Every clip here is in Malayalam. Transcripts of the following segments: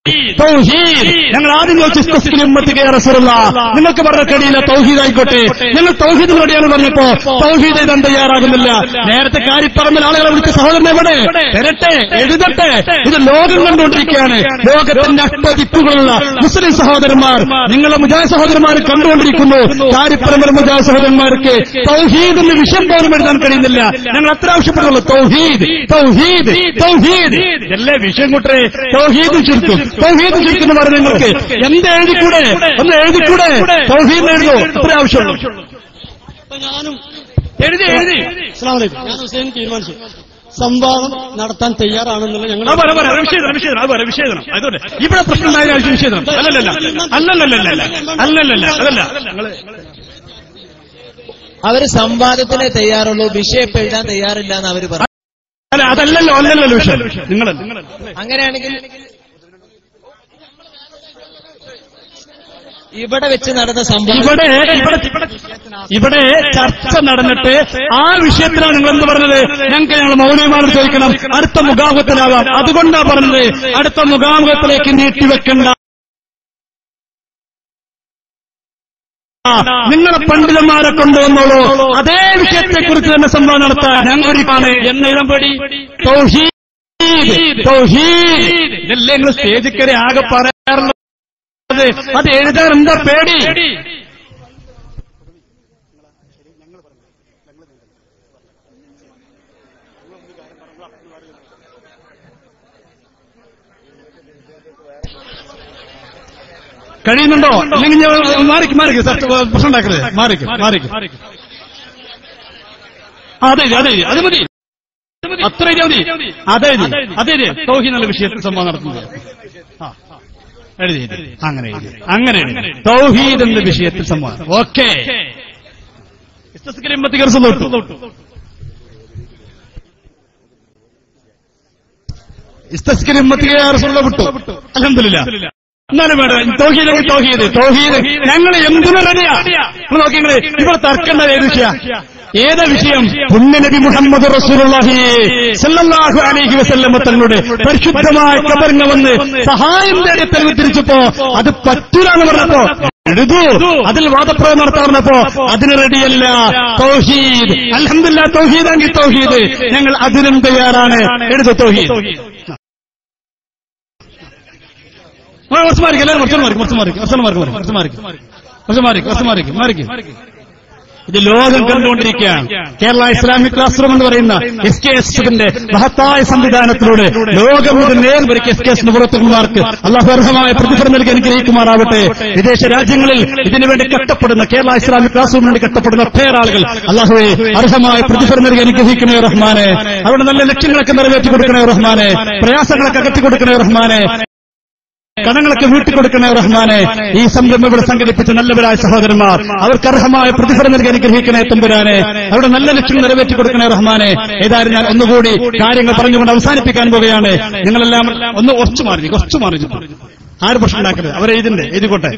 തൗഹീദ് ഞങ്ങൾ ആദ്യം ചോദിച്ചു ഉമ്മത്തിക്ക് റസൂലുള്ള നിങ്ങൾക്ക് പറഞ്ഞ കഴിയില്ല തൗഹീദ് ആയിക്കോട്ടെ ഞങ്ങൾ തൗഹീദിന് വേണ്ടിയാണ് പറഞ്ഞപ്പോ തൗഹീദ് എഴുതാൻ തയ്യാറാകുന്നില്ല നേരത്തെ കാര്യപ്പറമ്പിൽ ആളുകളെ വിളിച്ച സഹോദരൻ എവിടെ വരട്ടെ എഴുതട്ടെ ഇത് ലോകം കണ്ടുകൊണ്ടിരിക്കുകയാണ് ലോകത്തിന്റെ അഷ്ടദിക്കുകളുള്ള മുസ്ലിം സഹോദരന്മാർ നിങ്ങളെ മുജാഹിദ് സഹോദരന്മാർ കണ്ടുകൊണ്ടിരിക്കുന്നു കാര്യപ്പറമ്പിൽ മുജാഹിദ് സഹോദരന്മാർക്ക് തൗഹീദ് എന്ന വിഷയം പോലും എഴുതാൻ കഴിയുന്നില്ല ഞങ്ങൾ അത്ര ആവശ്യപ്പെടുള്ളൂ തൗഹീദ് തൗഹീദ് തൗഹീദ് എല്ലാ വിഷയം കൂട്ടരെ തൗഹീദ് ചുരുക്കും തൗഹീദ് ചുരുക്കും എന്ന് പറഞ്ഞ നിങ്ങൾക്ക് എന്ത് എഴുതിക്കൂടെ ഒന്ന് എഴുതിക്കൂടെ തൗഹീദ് എഴുതൂ അത്ര ആവശ്യമുള്ളൂ ഞാനും എഴുതി എഴുതി അസ്സലാമു അലൈക്കും. ഞാൻ ഹുസൈൻ തീരുമാനിച്ചു സംവാദം നടത്താൻ തയ്യാറാണെന്നുള്ള ഞങ്ങൾ ആ, പറ, പറ, വിഷയതനം, വിഷയതനം, അത് പറ, വിഷയതനം. ആയിക്കോട്ടെ. ഇവിടെ പ്രശ്നം ഉണ്ടായ ആവശ്യം വിഷയതനം അല്ലല്ലല്ല അല്ലല്ലല്ല അല്ലല്ലല്ല അതല്ല ഞങ്ങള് അവര് സംവാദത്തിനെ തയ്യാറുള്ളൂ വിഷയം എഴുതാൻ തയ്യാറില്ല എന്ന് അവര് പറഞ്ഞു അല്ല അതല്ലല്ലോ അല്ലല്ലോ വിഷയം നിങ്ങളല്ല അങ്ങനെയാണെങ്കിൽ ഇവിടെ വെച്ച് നടന്ന സംഭവം ഇവിടെ ഇവിടെ ഇവിടെ ചർച്ച നടന്നിട്ട് ആ വിഷയത്തിലാണ് നിങ്ങൾ എന്ത് പറഞ്ഞത് ഞങ്ങൾക്ക് ഞങ്ങൾ മൗലികമാരോട് ചോദിക്കണം അടുത്ത മുഖാമുഖത്തിലാവാം അതുകൊണ്ടാ പറഞ്ഞത് അടുത്ത മുഖാമുഖത്തിലേക്ക് നീട്ടിവെക്കണ്ട നിങ്ങളെ പണ്ഡിതന്മാരെ കൊണ്ടുവന്നോളൂ അതേ വിഷയത്തെക്കുറിച്ച് തന്നെ സംഭവം നടത്താൻ ഞങ്ങൾക്കാണ് എന്നിടം പടി തൗഹീദ് തൗഹീദ് ഇതല്ലേ നിങ്ങൾ സ്റ്റേജിൽ കയറി ആകെ പറയാറുള്ളത് അത് എഴുതാൻ എന്താ പേടി കഴിയുന്നുണ്ടോ അല്ലെങ്കിൽ ഞാൻ മാറിക്ക് മാറിക്ക് സർ, പ്രശ്നം ഉണ്ടാക്കരുത് മാറിക്ക് മാറിക്ക് അതെ അതെ അത് മതി അത്ര ഇത് മതി അതെ അതെ അതെ തൗഹീദ് എന്നുള്ള വിഷയത്തിൽ സംഭവം നടത്തുന്നത് ആ. എഴുതി എഴുതി. അങ്ങനെ എഴുതി. അങ്ങനെ എഴുതി. തൗഹീദ് എന്ന വിഷയത്തിൽ സംഭവം ഓക്കെ വിട്ടു അലഹമില്ല എന്നാലും വേണ്ട തൗഹീദ് തൗഹീദ് തൗഹീദ് ഞങ്ങൾ എന്തിനു റെഡിയാ നിങ്ങൾ നോക്കി നിങ്ങൾ ഇവിടെ തർക്കേണ്ട ഏത് വിഷയ ഏതാ വിഷയം പുണ്യനബി മുഹമ്മദ് റസൂലുള്ളാഹി സല്ലല്ലാഹു അലൈഹി വസല്ലം തങ്ങളുടെ പരിശുദ്ധമായ കബറിന് വന്ന് സഹായം തേടി തെളിവ് തിരിച്ചപ്പോ അത് പറ്റൂലെന്ന് പറഞ്ഞപ്പോ എഴുതൂ അതിൽ വാദപ്രയോഗം നടത്താൻ പറഞ്ഞപ്പോ അതിന് റെഡിയല്ല തൗഹീദ് അൽഹംദുലില്ലാ തൗഹീദാങ്കിൽ തൗഹീദ് ഞങ്ങൾ അതിനും തയ്യാറാണ് എഴുതു തൗഹീദ് ആ, കുറച്ച് മാറിക്ക് എല്ലാവരും കുറച്ച് മാറിക്ക് കുറച്ച് മാറിക്ക് കുറച്ച് മാറിക്ക് കുറച്ച് മാറിക്ക് കുറച്ച് മാറിക്ക് കുറച്ച് മാറിക്ക് മാറിക്ക് ഇത് ലോകം കണ്ടുകൊണ്ടിരിക്കുകയാണ് കേരള ഇസ്ലാമിക് ക്ലാസ് റൂം എന്ന് പറയുന്ന എസ് കെ എസിന്റെ മഹത്തായ സംവിധാനത്തിലൂടെ ലോകം മുതൽ നേർവരിക്ക് എസ് കെ എസിന് പുറത്തുമാർക്ക് അള്ളാഹു അർഹമായ പ്രതിഫലം നൽകി അനുഗ്രഹിക്കുമാറാവട്ടെ വിദേശ രാജ്യങ്ങളിൽ ഇതിനുവേണ്ടി കഷ്ടപ്പെടുന്ന കേരള ഇസ്ലാമിക് ക്ലാസ് റൂമിന് വേണ്ടി കഷ്ടപ്പെടുന്ന ഒട്ടേറെ ആളുകൾ അള്ളാഹുവെ അർഹമായ പ്രതിഫലം നൽകി അനുഗ്രഹിക്കണേ റഹ്മാനെ അവിടെ നല്ല ലക്ഷ്യങ്ങളൊക്കെ നിറവേറ്റി കൊടുക്കണേ റഹ്മാനെ പ്രയാസങ്ങളൊക്കെ അകറ്റി കൊടുക്കണേ റഹ്മാനെ കടങ്ങളൊക്കെ വീട്ടിക്കൊടുക്കണേ റഹ്മാനെ ഈ സംരംഭം ഇവിടെ സംഘടിപ്പിച്ച നല്ലവരായ സഹോദരന്മാർ അവർക്ക് അർഹമായ പ്രതിഫലം നൽകി അനുഗ്രഹിക്കണേ തമ്പുരാനെ അവരുടെ നല്ല ലക്ഷ്യം നിറവേറ്റി കൊടുക്കണേ റഹ്മാനെ ഏതായാലും ഞാൻ ഒന്നുകൂടി കാര്യങ്ങൾ പറഞ്ഞുകൊണ്ട് അവസാനിപ്പിക്കാൻ പോവുകയാണ് നിങ്ങളെല്ലാം ഒന്ന് കുറച്ചു മാറി കുറച്ചു മാറി ആര് പ്രശ്നം ഉണ്ടാക്കരുത് അവരെ ഇതിന്റെ എഴുതിക്കോട്ടെ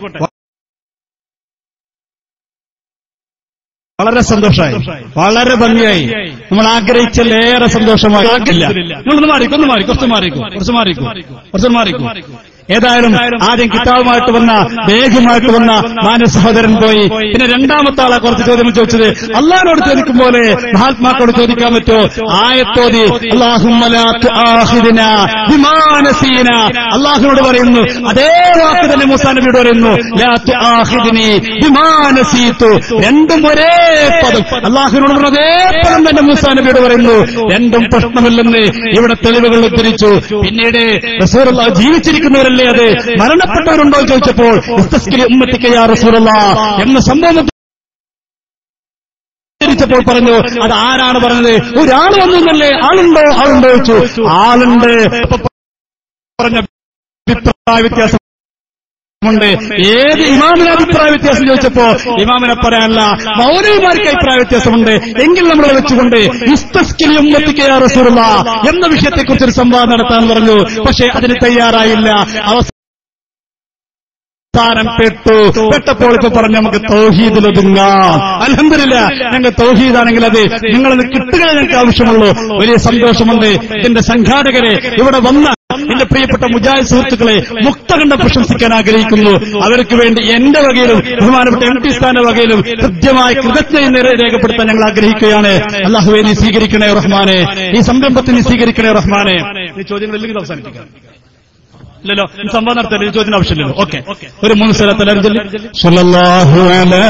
വളരെ സന്തോഷമായി വളരെ ഭംഗിയായി നമ്മൾ ആഗ്രഹിച്ചല്ലേറെ സന്തോഷമായി ആക്കില്ല നിങ്ങളൊന്ന് മാറിക്കും ഒന്ന് മാറി കുറച്ച് മാറിക്കും കുറച്ച് മാറിക്കും കുറച്ച് മാറിക്കും ഏതായാലും ആദ്യം കിതാബുമായിട്ട് വന്ന ബേഗുമായിട്ട് വന്ന മാന്യ സഹോദരൻ പോയി പിന്നെ രണ്ടാമത്തെ ആളെ കുറച്ച് ചോദ്യങ്ങൾ ചോദിച്ചത് അള്ളാഹിനോട് ചോദിക്കും പോലെ മഹാത്മാക്കളോട് ചോദിക്കാൻ പറ്റുമോ ആയത്തോതി അള്ളാഹുമലാഹീന അള്ളാഹുനോട് പറയുന്നു അതേ വാക്ക് തന്നെ മൂസാ നബിയോട് പറയുന്നു ലാ തുആഖിദ്നി ബിമാ നസീതു രണ്ടും ഒരേ പദം അള്ളാഹുനോട് പറഞ്ഞ അതേ പദം തന്നെ മൂസാ നബിയോട് പറയുന്നു രണ്ടും പ്രശ്നമില്ലെന്ന് ഇവിടെ തെളിവുകൾ ഉദ്ധരിച്ചു പിന്നീട് റസൂലുള്ള ജീവിച്ചിരിക്കുന്നവരല്ലേ അത് മരണപ്പെട്ടവരുണ്ടോ എന്ന് ചോദിച്ചപ്പോൾ ഇസ്തസ്കിരി ഉമ്മത്തിക്ക് യാ റസൂലുള്ള എന്ന സംഭവം ഉദ്ധരിച്ചപ്പോൾ പറഞ്ഞു അത് ആരാണ് പറഞ്ഞത് ഒരാൾ വന്നു എന്നല്ലേ ആളുണ്ടോ ആളുണ്ടോ ചോദിച്ചു ആളുണ്ട് അപ്പൊ പറഞ്ഞ അഭിപ്രായ വ്യത്യാസം ഉണ്ട് ഏത് ഇമാമിന് അഭിപ്രായ വ്യത്യാസം ചോദിച്ചപ്പോ ഇമാമിനെ പറയാനല്ല മൗലവിമാർക്ക് അഭിപ്രായ വ്യത്യാസമുണ്ട് എങ്കിൽ നമ്മൾ വെച്ചുകൊണ്ട് ഇസ്തസ്കിൽ ഉമ്മത്തിക്കയാ റസൂറുള്ള എന്ന വിഷയത്തെക്കുറിച്ച് ഒരു സംവാദം നടത്താൻ പറഞ്ഞു പക്ഷേ അതിന് തയ്യാറായില്ല അവസാനം പെട്ടു പെട്ടപ്പോൾ ഇപ്പൊ പറഞ്ഞു നമുക്ക് തൗഹീദിലൊതുങ്ങാം അലഹമില്ല ഞങ്ങൾ തൗഹീദാണെങ്കിൽ അത് നിങ്ങളത് കിട്ടുക ഞങ്ങൾക്ക് ആവശ്യമുള്ളൂ വലിയ സന്തോഷമുണ്ട് ഇതിന്റെ സംഘാടകരെ ഇവിടെ വന്ന എന്റെ പ്രിയപ്പെട്ട മുജാഹിദ് സുഹൃത്തുക്കളെ മുക്തകണ്ഠം പ്രശംസിക്കാൻ ആഗ്രഹിക്കുന്നു അവർക്ക് വേണ്ടി എന്റെ വകയിലും ബഹുമാനപ്പെട്ട എം പി സ്ഥാന വകയിലും കൃത്യമായ കൃതജ്ഞത രേഖപ്പെടുത്താൻ ഞങ്ങൾ ആഗ്രഹിക്കുകയാണ് അള്ളാഹുവെ നീ സ്വീകരിക്കണേ റഹ്മാനെ ഈ സംരംഭത്തെ നീ സ്വീകരിക്കണേ റഹ്മാനെ ഈ ചോദ്യങ്ങളില്ലെങ്കിൽ അവസാനിപ്പിക്കാം ഇല്ലല്ലോ സംഭവം നടത്തല്ലേ ഈ ചോദ്യത്തിന് ആവശ്യമില്ലല്ലോ ഓക്കെ ഒരു മൂന്ന് സ്ഥലത്തല്ല